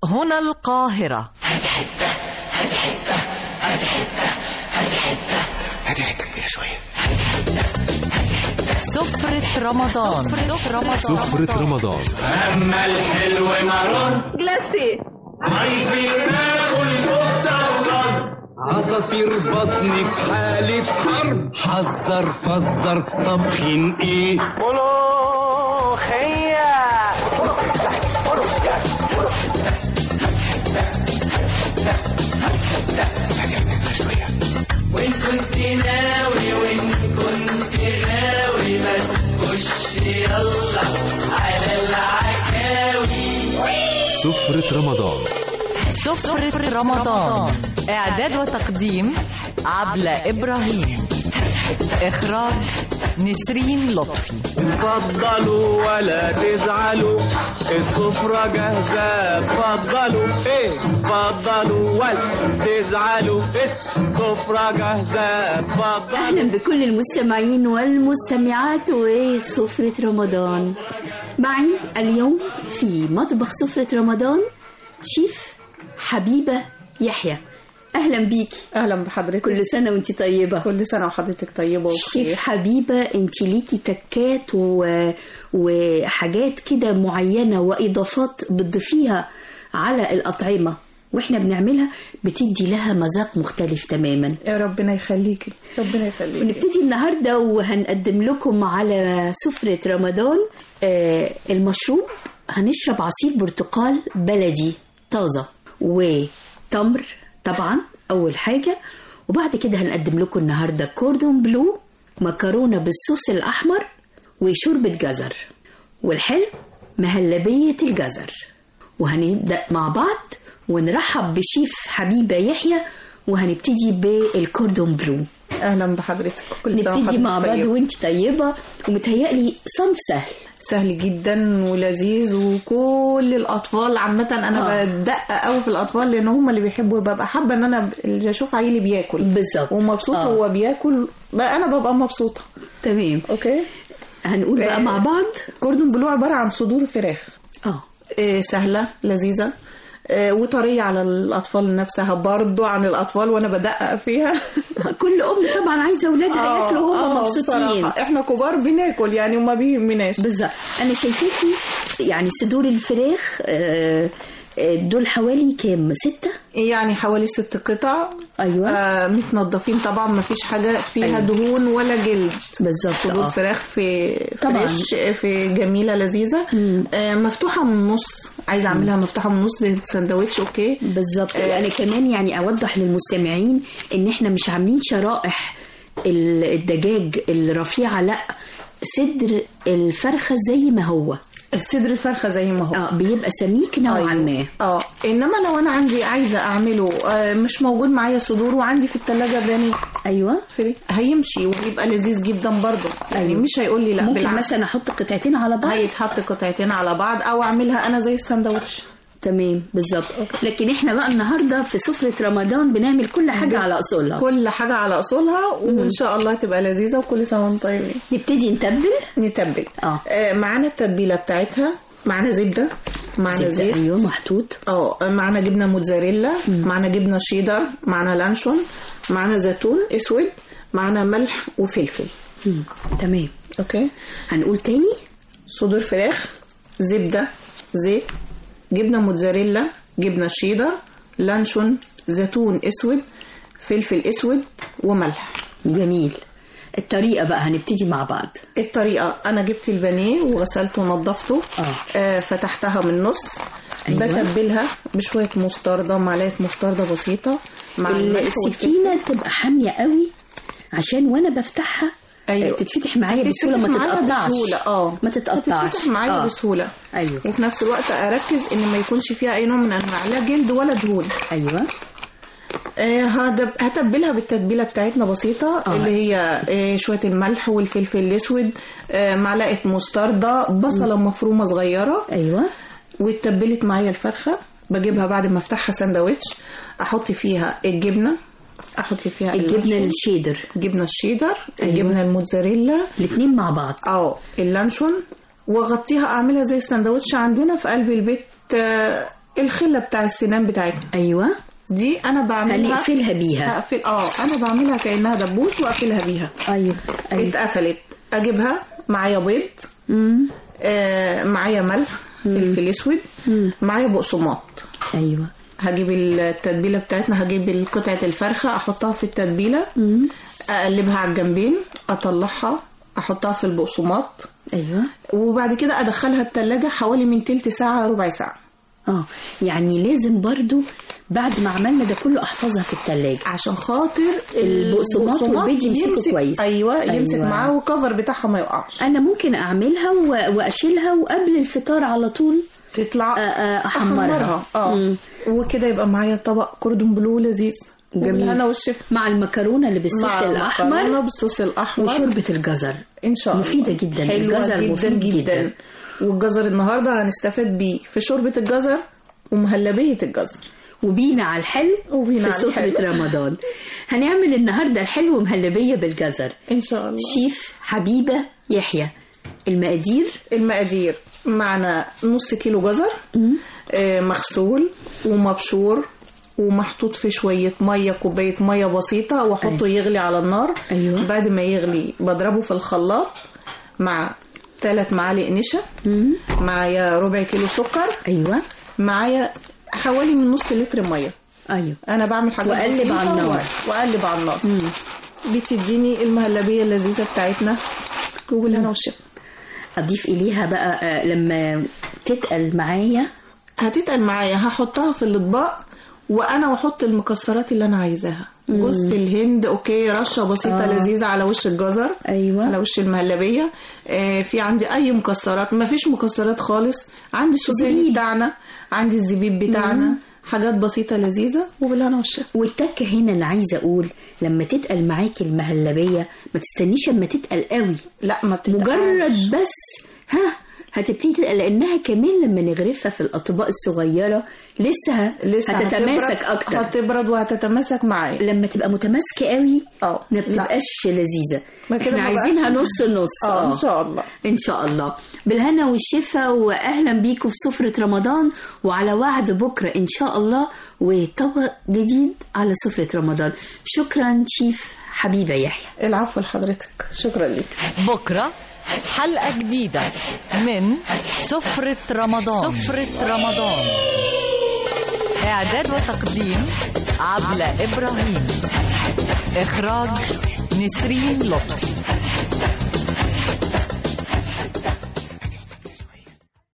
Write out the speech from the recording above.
هنا القاهرة هاتي حته كبيره شويه سفرة رمضان سفرة رمضان سفرة رمضان أما الحلو مرون جلاسي عايزين ناكل كفتة وضرب عصافير بطني في حالة حرب حذر فزر طبخين ايه ملوخية وإن كنت ناوي وإن كنت غاوي ما تخش يلا على العكاوي سفرة رمضان سفرة رمضان إعداد وتقديم عبلة إبراهيم إخراج نسرين لطفي اتفضلوا ولا تزعلوا السفرة جاهزة اتفضلوا ايه اتفضلوا ولا تزعلوا السفرة جاهزة اتفضلوا أهلا بكل المستمعين والمستمعات وسفرة رمضان معي اليوم في مطبخ سفرة رمضان شيف حبيبة يحيى أهلا بيكي اهلا بحضرتك كل سنة وانت طيبة كل سنه وحضرتك طيبه شيف وبخير حبيبة انت ليكي تكات و... وحاجات كده معينة وإضافات بتضيفيها على الأطعمة واحنا بنعملها بتدي لها مذاق مختلف تماما يا ربنا يخليكي ربنا يخليكي ونبتدي النهارده وهنقدم لكم على سفرة رمضان آه، المشروب هنشرب عصير برتقال بلدي طازة وتمر طبعا أول حاجة وبعد كده هنقدم لكم النهارده كوردون بلو مكرونة بالصوص الأحمر وشوربة جزر والحلو مهلبية الجزر وهنبدأ مع بعض ونرحب بشيف حبيبة يحيى وهنبتدي بالكوردون بلو اهلا بحضرتك كل سنه نبتدي وحضرتك مع بعض طيبة. وانت طيبة ومتهيألي صنف سهل سهل جدا ولذيذ وكل الاطفال عامه انا آه. بدقق قوي في الاطفال لان هم اللي بيحبوا ببقى حابه ان انا ب- اللي اشوف عيلي بياكل بالظبط ومبسوط آه. وهو بياكل بقى انا ببقى مبسوطه تمام اوكي هنقول بقى آه. مع بعض كوردون بلو عباره عن صدور فراخ اه آه، سهله لذيذه آه، وطريه على الاطفال نفسها برضو عن الاطفال وانا بدقق فيها كل ام طبعا عايزه اولادها ياكلوا وهم آه، مبسوطين بصراحة. احنا كبار بناكل يعني وما بيهمناش بالظبط انا شايفاكي يعني صدور الفراخ آه، آه، دول حوالي كام ستة يعني حوالي ست قطع ايوه آه متنضفين طبعا ما فيش حاجه فيها أيوة. دهون ولا جلد بالظبط صدور اه فراخ في طبعاً. فريش في جميله لذيذه آه مفتوحه من النص عايزه اعملها مفتوحه من النص للساندوتش اوكي بالظبط انا كمان يعني اوضح للمستمعين ان احنا مش عاملين شرائح ال- الدجاج الرفيعه لا صدر الفرخه زي ما هو الصدر الفرخه زي ما هو اه بيبقى سميك نوعا ما اه انما لو انا عندي عايزه اعمله آه مش موجود معايا صدور وعندي في الثلاجه بانيه ايوه فري هيمشي وبيبقى لذيذ جدا برضه يعني أيوة. مش هيقول لي لا ممكن بالعكس مثلا احط قطعتين على بعض هيتحط قطعتين على بعض او اعملها انا زي الساندوتش تمام بالظبط لكن احنا بقى النهارده في سفره رمضان بنعمل كل حاجه على اصولها كل حاجه على اصولها وان شاء الله تبقى لذيذه وكل سنه وانتم طيبين نبتدي نتبل نتبل اه. آه معانا التتبيله بتاعتها معانا زبده معانا زبدة زيت ايوه محطوط اه معانا جبنه موتزاريلا معانا جبنه شيدر معانا لانشون معانا زيتون اسود معانا ملح وفلفل مم. تمام اوكي هنقول تاني صدور فراخ زبده زيت جبنه موتزاريلا جبنه شيدر لانشون زيتون اسود فلفل اسود وملح جميل الطريقه بقى هنبتدي مع بعض الطريقة أنا جبت البانيه وغسلته ونضفته آه. آه فتحتها من النص أيوة. بتبلها بشوية مستردة معلقة مستردة بسيطة مع الملح السكينه تبقى حاميه قوي عشان وانا بفتحها أيوة. آه، تتفتح معايا بسهوله ما تتفتح معايا تتقطعش بسهولة اه ما تتقطعش تتفتح معايا آه. بسهولة ايوه وفي نفس الوقت أركز إن ما يكونش فيها أي نوع من أنواع لا جلد ولا دهون ايوه آه هدب- هتبلها بالتتبيله بتاعتنا بسيطه آه. اللي هي آه شويه الملح والفلفل الاسود آه معلقه مستردة بصله مفرومه صغيره ايوه واتبلت معايا الفرخه بجيبها بعد ما افتحها سندوتش احط فيها الجبنه احط فيها الجبنه اللانشون، الشيدر الجبنه الشيدر أيوة. الجبنه الموتزاريلا الاثنين مع بعض اه اللانشون واغطيها اعملها زي السندوتش عندنا في قلب البيت آه، الخله بتاع السنان بتاعتنا ايوه دي انا بعملها هنقفلها بيها هقفل اه انا بعملها كانها دبوس واقفلها بيها ايوه ايوه اتقفلت اجيبها معايا بيض مم. آه معايا ملح فلفل اسود معايا بقسماط ايوه هجيب التتبيله بتاعتنا هجيب قطعه الفرخه احطها في التتبيله اقلبها على الجنبين اطلعها احطها في البقسماط ايوه وبعد كده ادخلها التلاجة حوالي من تلت ساعه ربع ساعه اه يعني لازم برضو بعد ما عملنا ده كله احفظها في التلاجة عشان خاطر البقسماط والبيض يمسكوا يمسك- كويس. ايوه يمسك أيوة. معاه والكفر بتاعها ما يقعش انا ممكن اعملها و- واشيلها وقبل الفطار على طول تطلع آه، آه، أحمرها. اه مم. وكده يبقى معايا طبق كوردون بلو لذيذ جميل. بالهنا والشفا مع المكرونه اللي بالصوص مع المكرونة الاحمر بالصوص الاحمر وشوربه الجزر ان شاء الله مفيده جدا حلوة الجزر جدا مفيد جدا, جدا والجزر النهارده هنستفاد بيه في شوربه الجزر ومهلبيه الجزر وبينا على الحلو وبينا في على سفرة الحلو. رمضان هنعمل النهارده الحلو مهلبيه بالجزر ان شاء الله شيف حبيبه يحيى المقادير المقادير معنا نص كيلو جزر آه، مغسول ومبشور ومحطوط في شوية مية كوباية مية بسيطة واحطه يغلي على النار أيوة. بعد ما يغلي بضربه في الخلاط مع ثلاث معالق نشا معايا ربع كيلو سكر ايوه معايا حوالي من نص لتر مية ايوه انا بعمل حاجات وأقلب بسيطة على النار. و- واقلب على النار بتديني المهلبية اللذيذة بتاعتنا وبالهنا والشفا اضيف اليها بقى آه، لما تتقل معايا هتتقل معايا هحطها في الاطباق وانا واحط المكسرات اللي انا عايزاها جوز الهند اوكي رشه بسيطه آه. آه. لذيذه على وش الجزر أيوة. على وش المهلبيه آه في عندي اي مكسرات ما فيش مكسرات خالص عندي السوداني زبيب. بتاعنا عندي الزبيب بتاعنا حاجات بسيطه لذيذه وبالهنا والشفا والتكه هنا اللي عايزه اقول لما تتقل معاكي المهلبيه ما تستنيش اما تتقل قوي لا ما بتتقلش. مجرد بس ها هتبتدي تتقل لانها كمان لما نغرفها في الاطباق الصغيره لسه, لسه هتتماسك هتبرد- اكتر هتبرد وهتتماسك معايا لما تبقى متماسكه قوي اه ما لا. بتبقاش لذيذه ما كده احنا ما عايزينها بقاش- نص نص اه ان شاء الله ان شاء الله بالهنا والشفا واهلا بيكم في سفره رمضان وعلى وعد بكره ان شاء الله وطبق جديد على سفره رمضان شكرا شيف حبيبه يحيى العفو لحضرتك شكرا لك بكرة حلقة جديدة من سفرة رمضان سفرة رمضان إعداد وتقديم عبلة إبراهيم إخراج نسرين لطفي